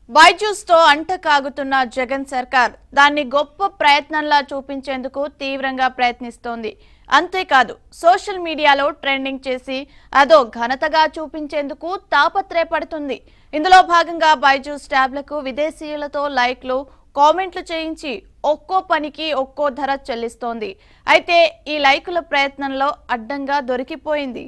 బైజూస్ తో అంట కాగుతున్న జగన్ సర్కార్ దాన్ని గొప్ప ప్రయత్నంలా చూపించేందుకు తీవ్రంగా ప్రయత్నిస్తోంది అంతేకాదు సోషల్ మీడియాలో ట్రెండింగ్ చేసి అదో ఘనతగా చూపించేందుకు తాపత్రయపడుతుంది ఇందులో భాగంగా బైజూస్ ట్యాబ్లకు విదేశీయులతో లైక్లు కామెంట్లు చేయించి ఒక్కో పనికి ఒక్కో ధర చెల్లిస్తోంది అయితే ఈ లైకుల ప్రయత్నంలో అడ్డంగా దొరికిపోయింది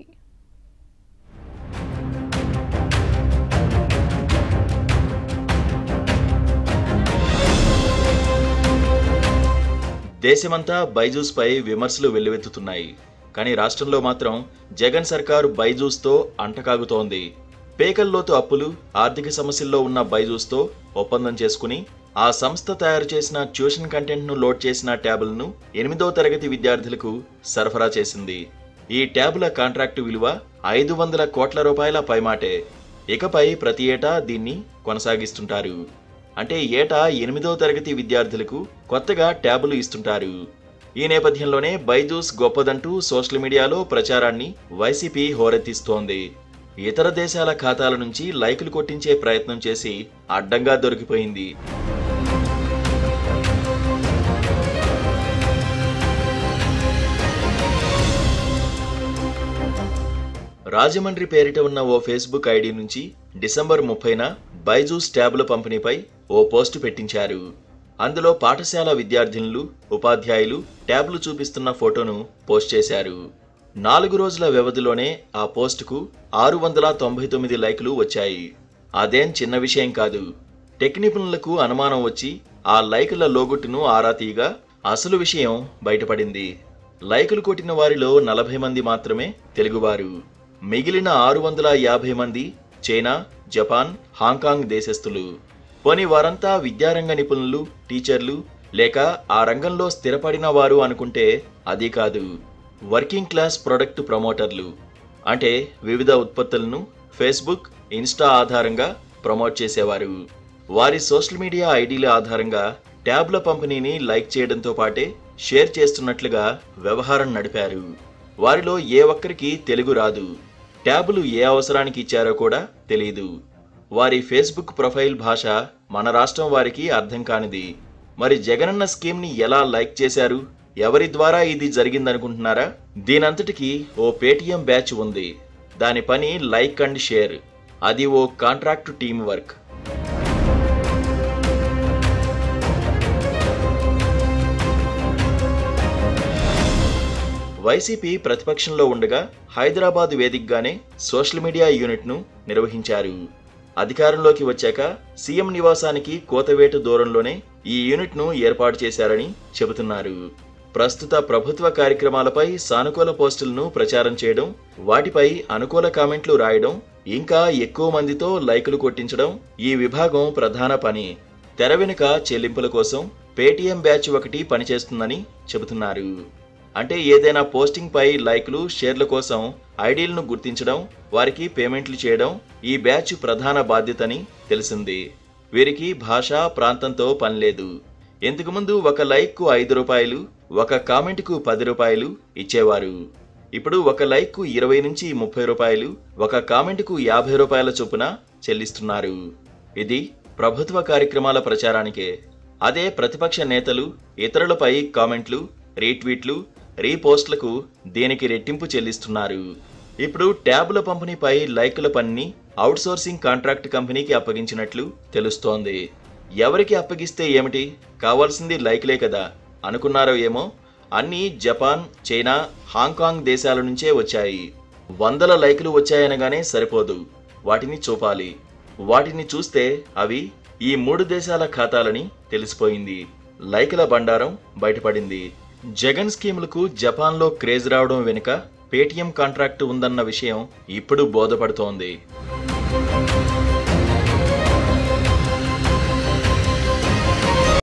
దేశమంతా బైజూస్ పై విమర్శలు వెల్లువెత్తుతున్నాయి కానీ రాష్ట్రంలో మాత్రం జగన్ సర్కారు బైజూస్తో అంటకాగుతోంది పేకల్లోతు అప్పులు ఆర్థిక సమస్యల్లో ఉన్న బైజూస్తో ఒప్పందం చేసుకుని ఆ సంస్థ తయారు చేసిన ట్యూషన్ కంటెంట్ను లోడ్ చేసిన ట్యాబులను ఎనిమిదో తరగతి విద్యార్థులకు సరఫరా చేసింది ఈ ట్యాబుల కాంట్రాక్టు విలువ ఐదు వందల కోట్ల రూపాయల పైమాటే ఇకపై ప్రతి ఏటా దీన్ని కొనసాగిస్తుంటారు అంటే ఏటా ఎనిమిదో తరగతి విద్యార్థులకు కొత్తగా ట్యాబులు ఇస్తుంటారు ఈ నేపథ్యంలోనే బైజూస్ గొప్పదంటూ సోషల్ మీడియాలో ప్రచారాన్ని వైసీపీ హోరెత్తిస్తోంది ఇతర దేశాల ఖాతాల నుంచి లైకులు కొట్టించే ప్రయత్నం చేసి అడ్డంగా దొరికిపోయింది రాజమండ్రి పేరిట ఉన్న ఓ ఫేస్బుక్ ఐడి నుంచి డిసెంబర్ ముప్పైన బైజూస్ ట్యాబుల పంపిణీపై ఓ పోస్టు పెట్టించారు అందులో పాఠశాల విద్యార్థినులు ఉపాధ్యాయులు ట్యాబ్లు చూపిస్తున్న ఫోటోను పోస్ట్ చేశారు నాలుగు రోజుల వ్యవధిలోనే ఆ పోస్టుకు ఆరు వందల తొంభై తొమ్మిది లైకులు వచ్చాయి అదేం చిన్న విషయం కాదు టెక్ నిపుణులకు అనుమానం వచ్చి ఆ లైకుల లోగుట్టును ఆరా తీయగా అసలు విషయం బయటపడింది లైకులు కొట్టిన వారిలో నలభై మంది మాత్రమే తెలుగువారు మిగిలిన ఆరు వందల యాభై మంది చైనా జపాన్ హాంకాంగ్ దేశస్థులు పోని వారంతా విద్యారంగ నిపుణులు టీచర్లు లేక ఆ రంగంలో స్థిరపడిన వారు అనుకుంటే అది కాదు వర్కింగ్ క్లాస్ ప్రొడక్ట్ ప్రమోటర్లు అంటే వివిధ ఉత్పత్తులను ఫేస్బుక్ ఇన్స్టా ఆధారంగా ప్రమోట్ చేసేవారు వారి సోషల్ మీడియా ఐడీల ఆధారంగా ట్యాబ్ల పంపిణీని లైక్ చేయడంతో పాటే షేర్ చేస్తున్నట్లుగా వ్యవహారం నడిపారు వారిలో ఏ ఒక్కరికి తెలుగు రాదు ట్యాబులు ఏ అవసరానికి ఇచ్చారో కూడా తెలియదు వారి ఫేస్బుక్ ప్రొఫైల్ భాష మన రాష్ట్రం వారికి అర్థం కానిది మరి జగనన్న స్కీమ్ని ఎలా లైక్ చేశారు ఎవరి ద్వారా ఇది జరిగిందనుకుంటున్నారా దీనంతటికి ఓ పేటీఎం బ్యాచ్ ఉంది దాని పని లైక్ అండ్ షేర్ అది ఓ కాంట్రాక్ట్ టీమ్ వర్క్ వైసీపీ ప్రతిపక్షంలో ఉండగా హైదరాబాద్ వేదికగానే సోషల్ మీడియా యూనిట్ను నిర్వహించారు అధికారంలోకి వచ్చాక సీఎం నివాసానికి కోతవేటు దూరంలోనే ఈ యూనిట్ను ఏర్పాటు చేశారని చెబుతున్నారు ప్రస్తుత ప్రభుత్వ కార్యక్రమాలపై సానుకూల పోస్టులను ప్రచారం చేయడం వాటిపై అనుకూల కామెంట్లు రాయడం ఇంకా ఎక్కువ మందితో లైకులు కొట్టించడం ఈ విభాగం ప్రధాన పని తెర వెనుక చెల్లింపుల కోసం పేటీఎం బ్యాచ్ ఒకటి పనిచేస్తుందని చెబుతున్నారు అంటే ఏదైనా పోస్టింగ్ పై లైక్లు షేర్ల కోసం ఐడీలను గుర్తించడం వారికి పేమెంట్లు చేయడం ఈ బ్యాచ్ ప్రధాన బాధ్యతని తెలిసింది వీరికి భాష ప్రాంతంతో పని లేదు ఇంతకు ముందు ఒక లైక్కు ఐదు రూపాయలు ఒక కామెంట్కు పది రూపాయలు ఇచ్చేవారు ఇప్పుడు ఒక లైక్కు ఇరవై నుంచి ముప్పై రూపాయలు ఒక కామెంట్కు యాభై రూపాయల చొప్పున చెల్లిస్తున్నారు ఇది ప్రభుత్వ కార్యక్రమాల ప్రచారానికే అదే ప్రతిపక్ష నేతలు ఇతరులపై కామెంట్లు రీట్వీట్లు రీపోస్ట్లకు దీనికి రెట్టింపు చెల్లిస్తున్నారు ఇప్పుడు ట్యాబుల పంపిణీపై లైకుల పనిని అవుట్సోర్సింగ్ కాంట్రాక్ట్ కంపెనీకి అప్పగించినట్లు తెలుస్తోంది ఎవరికి అప్పగిస్తే ఏమిటి కావాల్సింది లైకులే కదా అనుకున్నారో ఏమో అన్నీ జపాన్ చైనా హాంకాంగ్ దేశాల నుంచే వచ్చాయి వందల లైకులు వచ్చాయనగానే సరిపోదు వాటిని చూపాలి వాటిని చూస్తే అవి ఈ మూడు దేశాల ఖాతాలని తెలిసిపోయింది లైకుల బండారం బయటపడింది జగన్ స్కీములకు జపాన్లో క్రేజ్ రావడం వెనుక పేటీఎం కాంట్రాక్ట్ ఉందన్న విషయం ఇప్పుడు బోధపడుతోంది